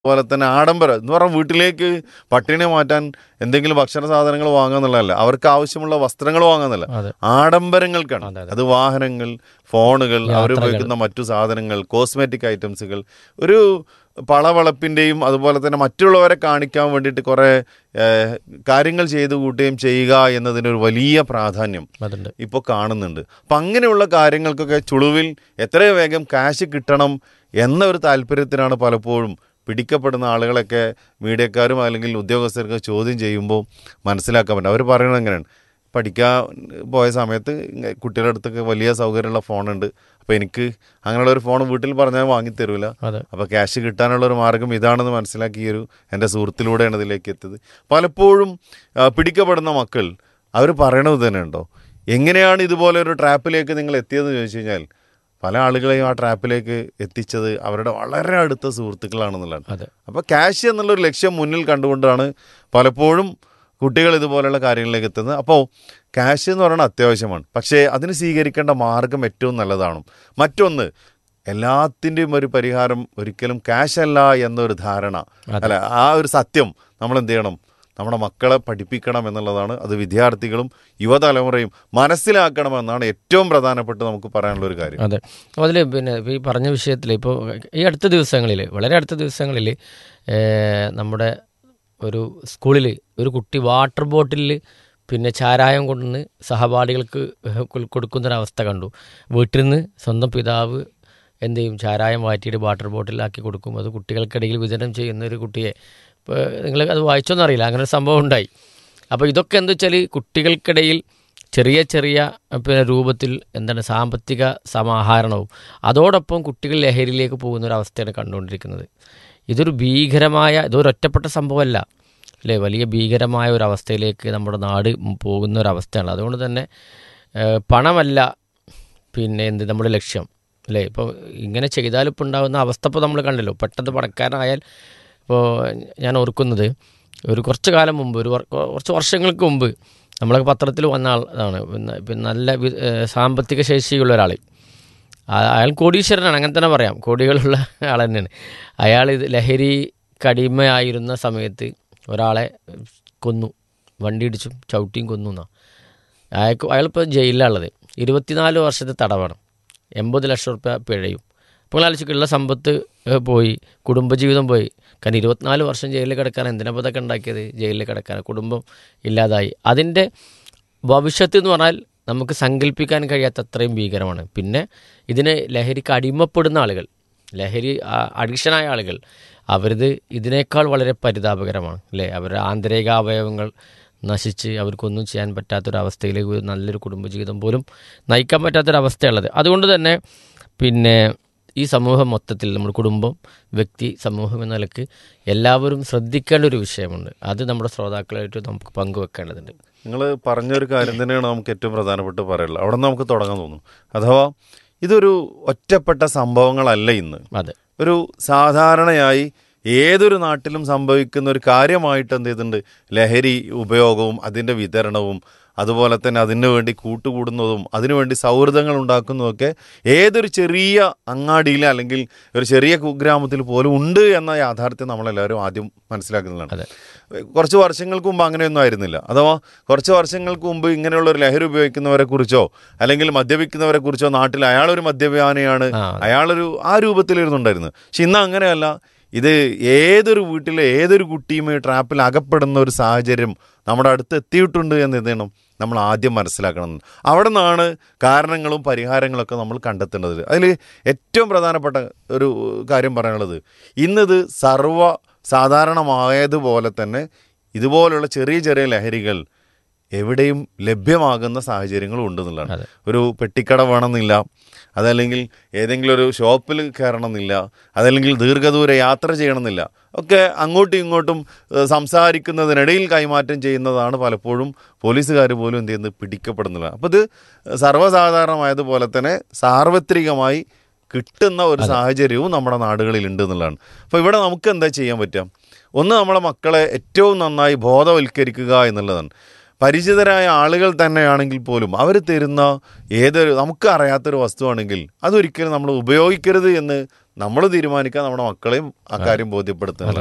അതുപോലെ തന്നെ ആഡംബരം എന്ന് പറഞ്ഞാൽ വീട്ടിലേക്ക് പട്ടിണി മാറ്റാൻ എന്തെങ്കിലും ഭക്ഷണ സാധനങ്ങൾ വാങ്ങാന്നുള്ളതല്ല അവർക്ക് ആവശ്യമുള്ള വസ്ത്രങ്ങൾ വാങ്ങാന്നല്ല അതെ ആഡംബരങ്ങൾക്കാണ് അതെ, അതെ. അത് വാഹനങ്ങൾ ഫോണുകൾ അവർ യാത്രകൾ. ഉപയോഗിക്കുന്ന മറ്റു സാധനങ്ങൾ കോസ്മെറ്റിക് ഐറ്റംസുകൾ ഒരു പളവളപ്പിൻ്റെയും അതുപോലെ തന്നെ മറ്റുള്ളവരെ കാണിക്കാൻ വേണ്ടിയിട്ട് കുറേ ഏഹ്, കാര്യങ്ങൾ ചെയ്തു കൂട്ടുകയും ചെയ്യുക എന്നതിനൊരു വലിയ പ്രാധാന്യം അതുണ്ട് ഇപ്പോൾ കാണുന്നുണ്ട് അപ്പം അങ്ങനെയുള്ള കാര്യങ്ങൾക്കൊക്കെ ചുളുവിൽ എത്രയും വേഗം കാശ് കിട്ടണം എന്ന ഒരു താല്പര്യത്തിനാണ് പലപ്പോഴും പിടിക്കപ്പെടുന്ന ആളുകളൊക്കെ മീഡിയക്കാരും അല്ലെങ്കിൽ ഉദ്യോഗസ്ഥർക്ക് ചോദ്യം ചെയ്യുമ്പോൾ മനസ്സിലാക്കാൻ പറ്റും അവർ പറയുന്നത് എങ്ങനെയാണ് പഠിക്കാൻ പോയ സമയത്ത് ഇങ്ങ- കുട്ടികളുടെ അടുത്തൊക്കെ വലിയ സൗകര്യമുള്ള ഫോണുണ്ട് അപ്പോൾ എനിക്ക് അങ്ങനെയുള്ള ഒരു ഫോൺ വീട്ടിൽ പറഞ്ഞാൽ വാങ്ങിത്തരൂല അതെ അപ്പോൾ ക്യാഷ് കിട്ടാനുള്ള ഒരു മാർഗം ഇതാണെന്ന് മനസ്സിലാക്കി ഈ ഒരു എൻ്റെ സുഹൃത്തിലൂടെയാണ് ഇതിലേക്ക് എത്തിയത് പലപ്പോഴും ആ, പിടിക്കപ്പെടുന്ന മക്കൾ അവർ പറയണത് തന്നെ ഉണ്ടോ എങ്ങനെയാണ് ഇതുപോലെ ഒരു ട്രാപ്പിലേക്ക് നിങ്ങൾ എത്തിയതെന്ന് ചോദിച്ചു കഴിഞ്ഞാൽ പല ആളുകളെയും ആ ട്രാപ്പിലേക്ക് എത്തിച്ചത് അവരുടെ വളരെ അടുത്ത സുഹൃത്തുക്കളാണെന്നുള്ളതാണ് അതെ അപ്പോൾ ക്യാഷ് എന്നുള്ളൊരു ലക്ഷ്യം മുന്നിൽ കണ്ടുകൊണ്ടാണ് പലപ്പോഴും കുട്ടികൾ ഇതുപോലെയുള്ള കാര്യങ്ങളിലേക്ക് എത്തുന്നത് അപ്പോൾ ക്യാഷ് എന്ന് പറയുന്നത് അത്യാവശ്യമാണ് പക്ഷേ അതിന് സ്വീകരിക്കേണ്ട മാർഗം ഏറ്റവും നല്ലതാണ് മറ്റൊന്ന് എല്ലാത്തിൻ്റെയും ഒരു പരിഹാരം ഒരിക്കലും ക്യാഷ് അല്ല എന്നൊരു ധാരണ അല്ല ആ ഒരു സത്യം നമ്മൾ എന്ത് ചെയ്യണം നമ്മുടെ മക്കളെ പഠിപ്പിക്കണം എന്നുള്ളതാണ് അത് വിദ്യാർത്ഥികളും യുവതലമുറയും മനസ്സിലാക്കണമെന്നാണ് ഏറ്റവും പ്രധാനപ്പെട്ട് നമുക്ക് പറയാനുള്ള ഒരു കാര്യം അതെ അപ്പോൾ അതിൽ പിന്നെ ഇപ്പോൾ ഈ പറഞ്ഞ വിഷയത്തിൽ ഇപ്പോൾ ഈ അടുത്ത ദിവസങ്ങളിൽ വളരെ അടുത്ത ദിവസങ്ങളിൽ നമ്മുടെ ഒരു സ്കൂളിൽ ഒരു കുട്ടി വാട്ടർ ബോട്ടിലിൽ പിന്നെ ചാരായം കൊണ്ടുവന്ന് സഹപാഠികൾക്ക് കൊ- കൊടുക്കുന്നൊരവസ്ഥ കണ്ടു വീട്ടിൽ നിന്ന് സ്വന്തം പിതാവ് എന്ത് ചെയ്യും ചാരായം വാറ്റിയിട്ട് വാട്ടർ ബോട്ടിലാക്കി കൊടുക്കും അത് കുട്ടികൾക്കിടയിൽ വിതരണം ചെയ്യുന്ന ഒരു കുട്ടിയെ ഇപ്പോൾ നിങ്ങൾ അത് വായിച്ചോന്നും അറിയില്ല അങ്ങനെ ഒരു സംഭവം ഉണ്ടായി അപ്പോൾ ഇതൊക്കെ എന്താ വെച്ചാൽ കുട്ടികൾക്കിടയിൽ ചെറിയ ചെറിയ പിന്നെ രൂപത്തിൽ എന്താണ് സാമ്പത്തിക സമാഹരണവും അതോടൊപ്പം കുട്ടികൾ ലഹരിയിലേക്ക് പോകുന്ന ഒരു അവസ്ഥയാണ് കണ്ടുകൊണ്ടിരിക്കുന്നത് ഇതൊരു ഭീകരമായ ഇതൊരു ഒറ്റപ്പെട്ട സംഭവമല്ല അല്ലേ വലിയ ഭീകരമായ ഒരു അവസ്ഥയിലേക്ക് നമ്മുടെ നാട് പോകുന്ന ഒരു അവസ്ഥയാണ് അതുകൊണ്ട് തന്നെ ഏഹ്, പണമല്ല പിന്നെ എന്ത് നമ്മുടെ ലക്ഷ്യം അല്ലേ ഇപ്പോൾ ഇങ്ങനെ ചെയ്താൽ ഇപ്പോൾ ഉണ്ടാകുന്ന അവസ്ഥ ഇപ്പോൾ നമ്മൾ കണ്ടല്ലോ പെട്ടെന്ന് പണക്കാരനായാൽ ഇപ്പോൾ ഞാൻ ഓർക്കുന്നത് ഒരു കുറച്ച് കാലം മുമ്പ് ഒരു വർ- കുറച്ച് വർഷങ്ങൾക്ക് മുമ്പ് നമ്മളൊക്കെ പത്രത്തിൽ വന്ന ആളാണ് പിന്നെ പിന്നെ നല്ല വി- ഏഹ് സാമ്പത്തിക ശേഷിയുള്ള ഒരാൾ ആ- അയാൾ കോടീശ്വരനാണ് അങ്ങനെ തന്നെ പറയാം കോടികളുള്ള ആൾ തന്നെയാണ് അയാൾ ഇത് ലഹരി കടിമയായിരുന്ന സമയത്ത് ഒരാളെ കൊന്നു വണ്ടി ഇടിച്ചും ചവിട്ടിയും കൊന്നു എന്നാ അയാൾക്ക് അയാളിപ്പോൾ ജയിലിലാണുള്ളത് ഇരുപത്തിനാല് വർഷത്തെ തടവാണ് എൺപത് ലക്ഷം റുപ്യ പിഴയും ഇപ്പോൾ ആലോചിക്കുള്ള സമ്പത്ത് ഏഹ്, പോയി കുടുംബജീവിതം പോയി കാരണം ഇരുപത്തിനാല് വർഷം ജയിലിൽ കിടക്കാൻ എന്തിനാ ഇതൊക്കെ ഉണ്ടാക്കിയത് ജയിലിൽ കിടക്കാൻ കുടുംബം ഇല്ലാതായി അതിൻ്റെ ഭവിഷ്യത്ത് എന്ന് പറഞ്ഞാൽ നമുക്ക് സങ്കല്പിക്കാൻ കഴിയാത്ത അത്രയും ഭീകരമാണ് പിന്നെ ഇതിന് ലഹരിക്ക് അടിമപ്പെടുന്ന ആളുകൾ ലഹരി അഡിക്ഷനായ ആളുകൾ അവരത് ഇതിനേക്കാൾ വളരെ പരിതാപകരമാണ് അല്ലേ അവരുടെ ആന്തരിക അവയവങ്ങൾ നശിച്ച് അവർക്കൊന്നും ചെയ്യാൻ പറ്റാത്തൊരവസ്ഥയിലേക്ക് ഒരു നല്ലൊരു കുടുംബജീവിതം പോലും നയിക്കാൻ പറ്റാത്തൊരവസ്ഥയുള്ളത് അതുകൊണ്ട് തന്നെ പിന്നെ ഈ സമൂഹം മൊത്തത്തിൽ നമ്മുടെ കുടുംബം വ്യക്തി സമൂഹം എന്ന നിലക്ക് എല്ലാവരും ശ്രദ്ധിക്കേണ്ട ഒരു വിഷയമുണ്ട് അത് നമ്മുടെ ശ്രോതാക്കളായിട്ട് നമുക്ക് പങ്കുവെക്കേണ്ടതുണ്ട് നിങ്ങൾ പറഞ്ഞൊരു കാര്യം തന്നെയാണ് നമുക്ക് ഏറ്റവും പ്രധാനപ്പെട്ട് പറയാനുള്ളത് അവിടെ നിന്ന് നമുക്ക് തുടങ്ങാൻ തോന്നുന്നു അഥവാ ഇതൊരു ഒറ്റപ്പെട്ട സംഭവങ്ങളല്ല ഇന്ന് അതെ ഒരു സാധാരണയായി ഏതൊരു നാട്ടിലും സംഭവിക്കുന്ന ഒരു കാര്യമായിട്ട് എന്ത് ചെയ്തിട്ടുണ്ട് ലഹരി ഉപയോഗവും അതിൻ്റെ വിതരണവും അതുപോലെ തന്നെ അതിനു വേണ്ടി കൂട്ടുകൂടുന്നതും അതിനുവേണ്ടി സൗഹൃദങ്ങൾ ഉണ്ടാക്കുന്നതൊക്കെ ഏതൊരു ചെറിയ അങ്ങാടിയിൽ അല്ലെങ്കിൽ ഒരു ചെറിയ കുഗ്രാമത്തിൽ പോലും ഉണ്ട് എന്ന യാഥാർത്ഥ്യം നമ്മളെല്ലാവരും ആദ്യം മനസ്സിലാക്കുന്നതാണ് അതെ കുറച്ച് വർഷങ്ങൾക്ക് മുമ്പ് അങ്ങനെയൊന്നും ആയിരുന്നില്ല അഥവാ കുറച്ച് വർഷങ്ങൾക്ക് മുമ്പ് ഇങ്ങനെയുള്ള ഒരു ലഹരി ഉപയോഗിക്കുന്നവരെ കുറിച്ചോ അല്ലെങ്കിൽ മദ്യപിക്കുന്നവരെ കുറിച്ചോ നാട്ടിൽ അയാളൊരു മദ്യപാനിയാണ് ആ, അയാളൊരു ആ രൂപത്തിലിരുന്നുണ്ടായിരുന്നു പക്ഷെ ഇന്ന് അങ്ങനെയല്ല ഇത് ഏതൊരു വീട്ടിലെ ഏതൊരു കുട്ടിയും ഈ ട്രാപ്പിൽ അകപ്പെടുന്ന ഒരു സാഹചര്യം നമ്മുടെ അടുത്ത് എത്തിയിട്ടുണ്ട് എന്ന് എന്ത് ചെയ്യണം നമ്മൾ ആദ്യം മനസ്സിലാക്കണം അവിടെ നിന്നാണ് കാരണങ്ങളും പരിഹാരങ്ങളൊക്കെ നമ്മൾ കണ്ടെത്തേണ്ടത് അതിൽ ഏറ്റവും പ്രധാനപ്പെട്ട ഒരു കാര്യം പറയാനുള്ളത് ഇന്നിത് സർവ സാധാരണമായതുപോലെ തന്നെ ഇതുപോലുള്ള ചെറിയ ചെറിയ ലഹരികൾ എവിടെയും ലഭ്യമാകുന്ന സാഹചര്യങ്ങളും ഉണ്ടെന്നുള്ളതാണ് അതെ. ഒരു പെട്ടിക്കട വേണമെന്നില്ല അതല്ലെങ്കിൽ ഏതെങ്കിലും ഒരു ഷോപ്പിൽ കയറണമെന്നില്ല അതല്ലെങ്കിൽ ദീർഘദൂര യാത്ര ചെയ്യണമെന്നില്ല ഒക്കെ അങ്ങോട്ടും ഇങ്ങോട്ടും ഏഹ്, സംസാരിക്കുന്നതിനിടയിൽ കൈമാറ്റം ചെയ്യുന്നതാണ് പലപ്പോഴും പോലീസുകാർ പോലും എന്ത് ചെയ്യുന്നത് പിടിക്കപ്പെടുന്നില്ല അപ്പോൾ ഇത് സർവ്വസാധാരണമായതുപോലെ തന്നെ സാർവത്രികമായി കിട്ടുന്ന ഒരു സാഹചര്യവും നമ്മുടെ നാടുകളിൽ ഉണ്ട് എന്നുള്ളതാണ് അപ്പോൾ ഇവിടെ നമുക്ക് എന്താ ചെയ്യാൻ പറ്റുക ഒന്ന് നമ്മളെ മക്കളെ ഏറ്റവും നന്നായി ബോധവൽക്കരിക്കുക എന്നുള്ളതാണ് പരിചിതരായ ആളുകൾ തന്നെയാണെങ്കിൽ പോലും അവർ തരുന്ന ഏതൊരു നമുക്ക് അറിയാത്തൊരു വസ്തുവാണെങ്കിൽ അതൊരിക്കലും നമ്മൾ ഉപയോഗിക്കരുത് എന്ന് നമ്മൾ തീരുമാനിക്കാൻ നമ്മുടെ മക്കളെയും ആ കാര്യം ബോധ്യപ്പെടുത്തുന്നത്